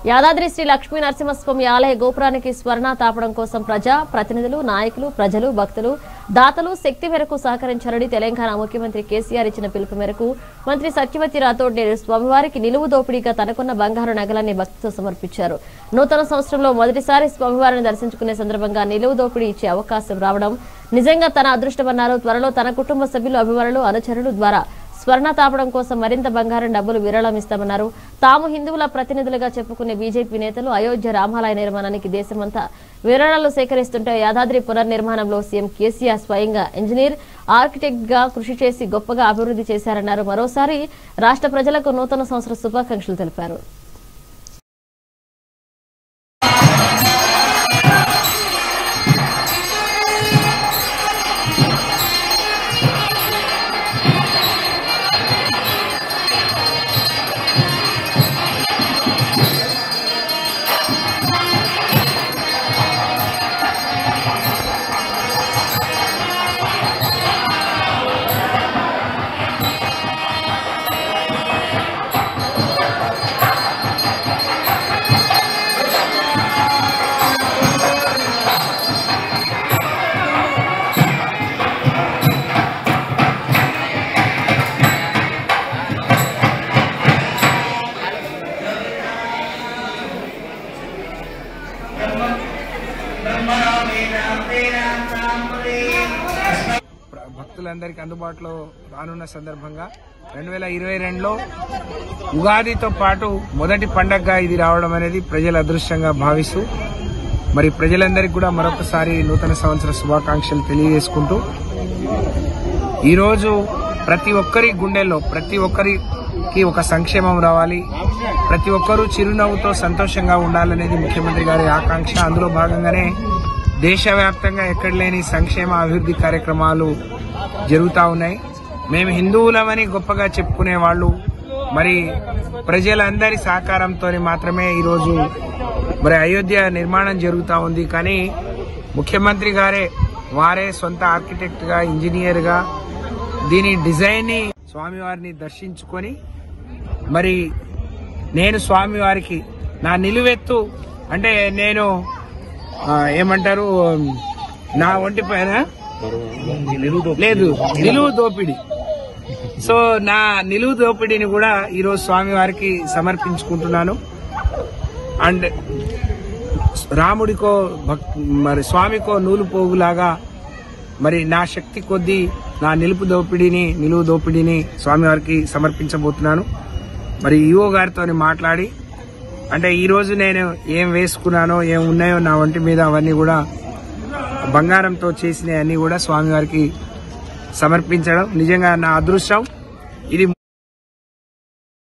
యాదాద్రి శ్రీ లక్ష్మీ నరసింహస్వామి ఆలయ గోపురానికి స్వర్ణ తాపడం కోసం ప్రజా ప్రతినిధులు నాయకులు ప్రజలు భక్తులు దాతలు శక్తి మేరకు సహకరించారని తెలంగాణ ముఖ్యమంత్రి కేసీఆర్ ఇచ్చిన పిలుపు మేరకు మంత్రి సత్యవతి రాథోడ్ నేడు స్వామివారికి నిలువు దోపిడీగా తనకున్న బంగారు నగలన్నీ భక్తితో సమర్పించారు నూతన సంవత్సరంలో మొదటిసారి స్వామివారిని దర్శించుకునే సందర్భంగా నిలువు దోపిడీ ఇచ్చే అవకాశం రావడం నిజంగా తన అదృష్టమన్నారు త్వరలో తన కుటుంబ సభ్యులు అభిమానులు అనుచరులు ద్వారా స్వర్ణ తాపడం కోసం మరింత బంగారం డబ్బులు విరాళం ఇస్తామన్నారు తాము హిందువుల ప్రతినిధులుగా చెప్పుకునే బీజేపీ నేతలు అయోధ్య రామాలయ నిర్మాణానికి దేశమంతా విరాళాలు సేకరిస్తుంటే యాదాద్రి పునర్నిర్మాణంలో సీఎం కేసీఆర్ స్వయంగా ఇంజనీర్ ఆర్కిటెక్ట్ గా కృషి చేసి గొప్పగా అభివృద్ధి చేశారన్నారు మరోసారి రాష్ట్ర ప్రజలకు నూతన సంవత్సర శుభాకాంక్షలు తెలిపారు ప్ర- భక్తులందరికీ అందుబాటులో రానున్న సందర్భంగా రెండు వేల ఇరవై రెండులో ఉగాదితో పాటు మొదటి పండగగా ఇది రావడం అనేది ప్రజల అదృష్టంగా భావిస్తూ మరి ప్రజలందరికీ కూడా మరొకసారి నూతన సంవత్సర శుభాకాంక్షలు తెలియజేసుకుంటూ ఈరోజు ప్రతి ఒక్కరి గుండెల్లో ప్రతి ఒక్కరికి ఒక సంక్షేమం రావాలి ప్రతి ఒక్కరూ చిరునవ్వుతో సంతోషంగా ఉండాలనేది ముఖ్యమంత్రి గారి ఆకాంక్ష అందులో భాగంగానే దేశవ్యాప్తంగా ఎక్కడ లేని సంక్షేమ అభివృద్ధి కార్యక్రమాలు జరుగుతూ ఉన్నాయి మేము హిందువులమని గొప్పగా చెప్పుకునే వాళ్ళు మరి ప్రజలందరి సహకారంతో మాత్రమే ఈరోజు మరి అయోధ్య నిర్మాణం జరుగుతూ ఉంది కానీ ముఖ్యమంత్రి గారే వారే సొంత ఆర్కిటెక్ట్ గా ఇంజనీర్ గా దీని డిజైన్ ని స్వామివారిని దర్శించుకొని మరి నేను స్వామివారికి నా నిలువెత్తు అంటే నేను ఆ, ఏమంటారు నా ఒంటి పైన లేదు నిలువు దోపిడి సో నా నిలువు దోపిడీని కూడా ఈరోజు స్వామివారికి సమర్పించుకుంటున్నాను అండ్ రాముడికో భక్ మరి స్వామికో నూలు పోగులాగా మరి నా శక్తి కొద్దీ నా నిలుపు దోపిడీని నిలువు దోపిడీని స్వామివారికి సమర్పించబోతున్నాను మరి ఈఓ గారితో మాట్లాడి అంటే ఈ రోజు నేను ఏం వేసుకున్నానో ఏం ఉన్నాయో నా ఒంటి మీద అవన్నీ కూడా బంగారంతో చేసినవన్నీ కూడా స్వామివారికి సమర్పించడం నిజంగా నా అదృష్టం ఇది